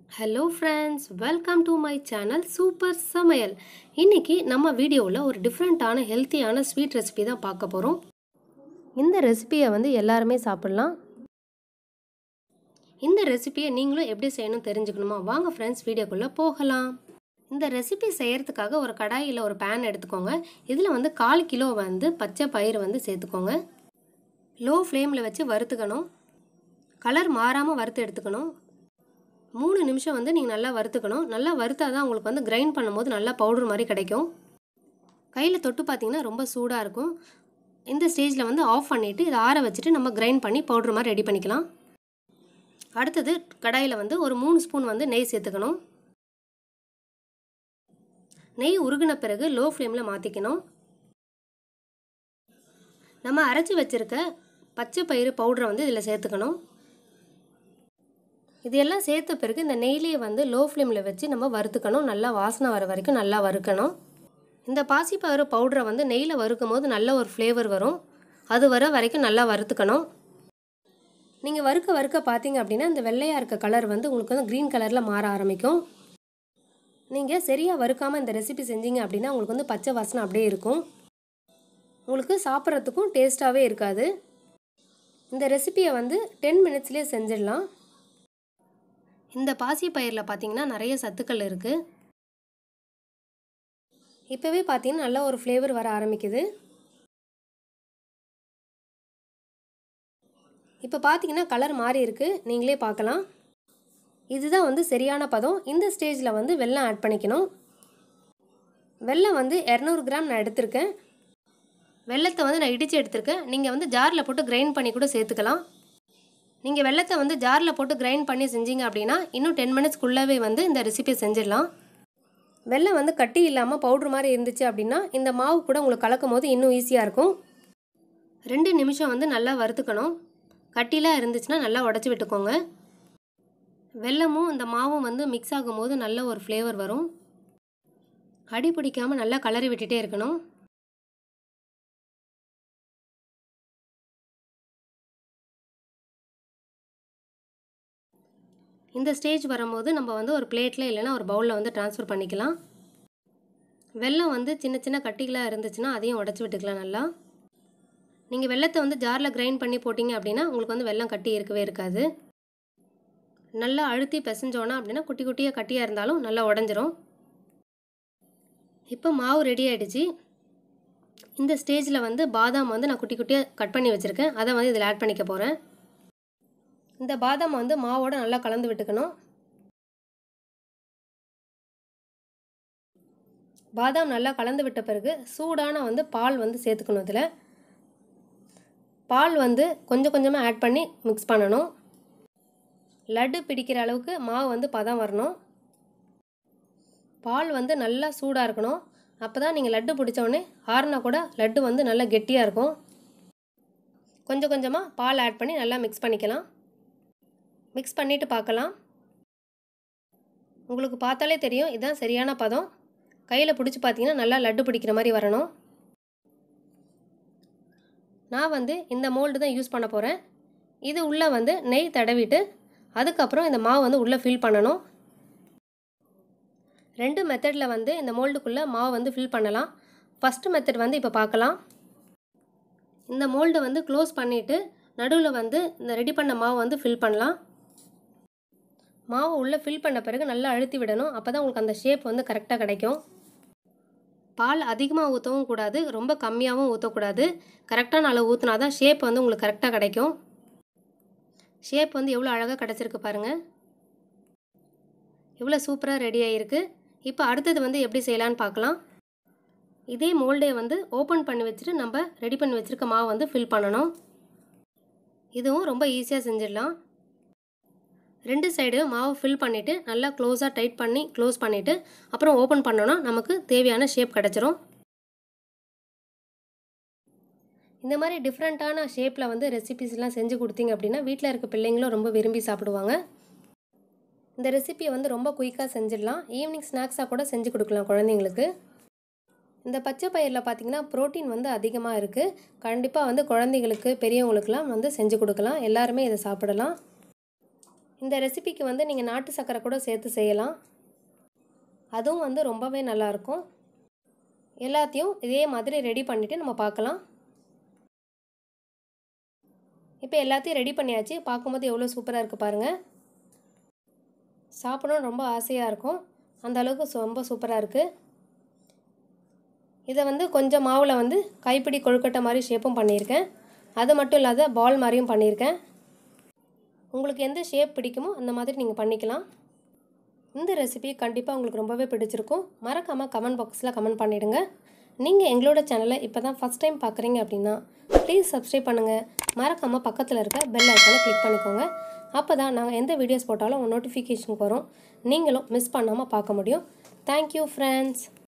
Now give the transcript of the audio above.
hello friends welcome to my channel super சமையல் இன்னைக்கு நம்ம வீடியோவில் ஒரு டிஃப்ரெண்ட்டான ஹெல்த்தியான ஸ்வீட் ரெசிபி தான் பார்க்க போகிறோம் இந்த ரெசிபியை வந்து எல்லாருமே சாப்பிட்லாம் இந்த ரெசிபியை நீங்களும் எப்படி செய்யணும் தெரிஞ்சுக்கணுமா வாங்க ஃப்ரெண்ட்ஸ் வீடியோக்குள்ளே போகலாம் இந்த ரெசிபி செய்கிறதுக்காக ஒரு கடாயில் ஒரு பேன் எடுத்துக்கோங்க இதில் வந்து கால் கிலோ வந்து பச்சை பயிர் வந்து சேர்த்துக்கோங்க லோ ஃப்ளேமில் வச்சு வறுத்துக்கணும் கலர் மாறாமல் வறுத்து எடுத்துக்கணும் மூணு நிமிஷம் வந்து நீங்கள் நல்லா வறுத்துக்கணும் நல்லா வறுத்தா தான் உங்களுக்கு வந்து கிரைண்ட் பண்ணும்போது நல்லா பவுடர் மாதிரி கிடைக்கும் கையில் தொட்டு பார்த்தீங்கன்னா ரொம்ப சூடாக இருக்கும் இந்த ஸ்டேஜில் வந்து ஆஃப் பண்ணிவிட்டு இதை ஆற வச்சுட்டு நம்ம கிரைண்ட் பண்ணி பவுடர் மாதிரி ரெடி பண்ணிக்கலாம் அடுத்தது கடாயில் வந்து ஒரு மூணு ஸ்பூன் வந்து நெய் சேர்த்துக்கணும் நெய் உருகின பிறகு லோ ஃப்ளேமில் மாற்றிக்கணும் நம்ம அரைச்சி வச்சுருக்க பச்சை பயிறு பவுடரை வந்து இதில் சேர்த்துக்கணும் இது எல்லாம் சேர்த்த பிறகு இந்த நெய்லியை வந்து லோ ஃப்ளேமில் வச்சு நம்ம வறுத்துக்கணும் நல்லா வாசனை வர வரைக்கும் நல்லா வறுக்கணும் இந்த பாசிப்பயிறு பவுடரை வந்து நெய்யில் வறுக்கும் போது நல்ல ஒரு ஃப்ளேவர் வரும் அது வர வரைக்கும் நல்லா வறுத்துக்கணும் நீங்கள் வறுக்க வறுக்க பார்த்தீங்க அப்படின்னா இந்த வெள்ளையாக இருக்க கலர் வந்து உங்களுக்கு வந்து க்ரீன் கலரில் மாற ஆரம்பிக்கும் நீங்கள் சரியாக வறுக்காமல் இந்த ரெசிபி செஞ்சீங்க அப்படின்னா உங்களுக்கு வந்து பச்சை வாசனை அப்படியே இருக்கும் உங்களுக்கு சாப்பிட்றதுக்கும் டேஸ்ட்டாகவே இருக்காது இந்த ரெசிபியை வந்து டென் மினிட்ஸ்லேயே செஞ்சிடலாம் இந்த பாசி பயிரில் பார்த்தீங்கன்னா நிறைய சத்துக்கள் இருக்குது இப்போவே பார்த்தீங்கன்னா நல்ல ஒரு ஃப்ளேவர் வர ஆரம்பிக்குது இப்போ பார்த்தீங்கன்னா கலர் மாறி இருக்குது நீங்களே பார்க்கலாம் இதுதான் வந்து சரியான பதம் இந்த ஸ்டேஜில் வந்து வெல்லம் ஆட் பண்ணிக்கணும் வெல்லம் வந்து இரநூறு கிராம் நான் எடுத்திருக்கேன் வெள்ளத்தை வந்து நான் இடித்து எடுத்திருக்கேன் நீங்கள் வந்து ஜாரில் போட்டு கிரைண்ட் பண்ணி கூட சேர்த்துக்கலாம் நீங்கள் வெள்ளத்தை வந்து ஜாரில் போட்டு கிரைண்ட் பண்ணி செஞ்சீங்க அப்படின்னா இன்னும் டென் மினிட்ஸ்க்குள்ளவே வந்து இந்த ரெசிபி செஞ்சிடலாம் வெள்ளம் வந்து கட்டி இல்லாமல் பவுட்ரு மாதிரி இருந்துச்சு அப்படின்னா இந்த மாவு கூட உங்களுக்கு கலக்கும் போது இன்னும் ஈஸியாக இருக்கும் ரெண்டு நிமிஷம் வந்து நல்லா வறுத்துக்கணும் கட்டிலாம் இருந்துச்சுன்னா நல்லா உடச்சி விட்டுக்கோங்க வெள்ளமும் இந்த மாவும் வந்து மிக்ஸ் ஆகும்போது நல்ல ஒரு ஃப்ளேவர் வரும் அடி பிடிக்காமல் நல்லா கலரி விட்டுட்டே இருக்கணும் இந்த ஸ்டேஜ் வரும்போது நம்ம வந்து ஒரு பிளேட்டில் இல்லைனா ஒரு பவுலில் வந்து ட்ரான்ஸ்ஃபர் பண்ணிக்கலாம் வெல்லம் வந்து சின்ன சின்ன கட்டிகளாக இருந்துச்சுன்னா அதையும் உடச்சி விட்டுக்கலாம் நல்லா நீங்கள் வெள்ளத்தை வந்து ஜாரில் கிரைண்ட் பண்ணி போட்டிங்க அப்படின்னா உங்களுக்கு வந்து வெல்லம் கட்டி இருக்கவே இருக்காது நல்லா அழுத்தி பிசைஞ்சோன்னா அப்படின்னா குட்டி குட்டியாக கட்டியாக இருந்தாலும் நல்லா உடஞ்சிரும் இப்போ மாவு ரெடி ஆகிடுச்சு இந்த ஸ்டேஜில் வந்து பாதாம் வந்து நான் குட்டி குட்டியாக கட் பண்ணி வச்சுருக்கேன் அதை வந்து இதில் ஆட் பண்ணிக்க போகிறேன் இந்த பாதாம் வந்து மாவோட நல்லா கலந்து விட்டுக்கணும் பாதாம் நல்லா கலந்து விட்ட பிறகு சூடான வந்து பால் வந்து சேர்த்துக்கணும் இதில் பால் வந்து கொஞ்சம் கொஞ்சமாக ஆட் பண்ணி மிக்ஸ் பண்ணணும் லட்டு பிடிக்கிற அளவுக்கு மாவு வந்து பதம் வரணும் பால் வந்து நல்லா சூடாக இருக்கணும் அப்போ தான் நீங்கள் லட்டு பிடிச்சோடனே ஆறுனா கூட லட்டு வந்து நல்லா கெட்டியாக இருக்கும் கொஞ்சம் கொஞ்சமாக பால் ஆட் பண்ணி நல்லா மிக்ஸ் பண்ணிக்கலாம் மிக்ஸ் பண்ணிவிட்டு பார்க்கலாம் உங்களுக்கு பார்த்தாலே தெரியும் இதுதான் சரியான பதம் கையில் பிடிச்சி பார்த்தீங்கன்னா நல்லா லட்டு பிடிக்கிற மாதிரி வரணும் நான் வந்து இந்த மோல்டு தான் யூஸ் பண்ண போகிறேன் இது உள்ளே வந்து நெய் தடவிட்டு அதுக்கப்புறம் இந்த மாவு வந்து உள்ளே ஃபில் பண்ணணும் ரெண்டு மெத்தடில் வந்து இந்த மோல்டுக்குள்ளே மாவு வந்து ஃபில் பண்ணலாம் ஃபஸ்ட்டு மெத்தட் வந்து இப்போ பார்க்கலாம் இந்த மோல்டை வந்து க்ளோஸ் பண்ணிவிட்டு நடுவில் வந்து இந்த ரெடி பண்ண மாவு வந்து ஃபில் பண்ணலாம் மாவு உள்ளே ஃபில் பண்ண பிறகு நல்லா அழுத்தி விடணும் அப்போ தான் உங்களுக்கு அந்த ஷேப் வந்து கரெக்டாக கிடைக்கும் பால் அதிகமாக ஊற்றவும் கூடாது ரொம்ப கம்மியாகவும் ஊற்றக்கூடாது கரெக்டான அளவு ஊற்றினா தான் ஷேப் வந்து உங்களுக்கு கரெக்டாக கிடைக்கும் ஷேப் வந்து எவ்வளோ அழகாக கிடச்சிருக்கு பாருங்கள் எவ்வளோ சூப்பராக ரெடி ஆகிருக்கு இப்போ அடுத்தது வந்து எப்படி செய்யலான்னு பார்க்கலாம் இதே மோல்டே வந்து ஓப்பன் பண்ணி வச்சுட்டு நம்ம ரெடி பண்ணி வச்சுருக்க மாவு வந்து ஃபில் பண்ணணும் இதுவும் ரொம்ப ஈஸியாக செஞ்சிடலாம் ரெண்டு சைடு மாவு ஃபில் பண்ணிவிட்டு நல்லா க்ளோஸாக டைட் பண்ணி க்ளோஸ் பண்ணிவிட்டு அப்புறம் ஓப்பன் பண்ணோன்னா நமக்கு தேவையான ஷேப் கிடச்சிரும் இந்த மாதிரி டிஃப்ரெண்ட்டான ஷேப்பில் வந்து ரெசிபிஸ்லாம் செஞ்சு கொடுத்தீங்க அப்படின்னா வீட்டில் இருக்க பிள்ளைங்களும் ரொம்ப விரும்பி சாப்பிடுவாங்க இந்த ரெசிபியை வந்து ரொம்ப குயிக்காக செஞ்சிடலாம் ஈவினிங் ஸ்நாக்ஸாக கூட செஞ்சு கொடுக்கலாம் குழந்தைங்களுக்கு இந்த பச்சை பயிரில் பார்த்திங்கன்னா ப்ரோட்டீன் வந்து அதிகமாக இருக்குது கண்டிப்பாக வந்து குழந்தைங்களுக்கு பெரியவங்களுக்கெல்லாம் வந்து செஞ்சு கொடுக்கலாம் எல்லாருமே இதை சாப்பிடலாம் இந்த ரெசிபிக்கு வந்து நீங்கள் நாட்டு சர்க்கரை கூட சேர்த்து செய்யலாம் அதுவும் வந்து ரொம்பவே நல்லாயிருக்கும் எல்லாத்தையும் இதே மாதிரி ரெடி பண்ணிவிட்டு நம்ம பார்க்கலாம் இப்போ எல்லாத்தையும் ரெடி பண்ணியாச்சு பார்க்கும்போது எவ்வளோ சூப்பராக இருக்குது பாருங்கள் சாப்பிடணும் ரொம்ப ஆசையாக இருக்கும் அந்த அளவுக்கு ரொம்ப சூப்பராக இருக்குது இதை வந்து கொஞ்சம் மாவில் வந்து கைப்பிடி கொழுக்கட்டை மாதிரி ஷேப்பும் பண்ணியிருக்கேன் அது மட்டும் இல்லாத பால் மாதிரியும் பண்ணியிருக்கேன் உங்களுக்கு எந்த ஷேப் பிடிக்குமோ அந்த மாதிரி நீங்கள் பண்ணிக்கலாம் இந்த ரெசிபி கண்டிப்பாக உங்களுக்கு ரொம்பவே பிடிச்சிருக்கும் மறக்காமல் கமெண்ட் பாக்ஸில் கமெண்ட் பண்ணிவிடுங்க நீங்கள் எங்களோட சேனலை இப்போ தான் ஃபஸ்ட் டைம் பார்க்குறீங்க அப்படின்னா ப்ளீஸ் சப்ஸ்கிரைப் பண்ணுங்கள் மறக்காமல் பக்கத்தில் இருக்க பெல் ஐக்கானை கிளிக் பண்ணிக்கோங்க அப்போ தான் நாங்கள் எந்த வீடியோஸ் போட்டாலும் உங்கள் நோட்டிஃபிகேஷனுக்கு வரும் நீங்களும் மிஸ் பண்ணாமல் பார்க்க முடியும் தேங்க்யூ ஃப்ரெண்ட்ஸ்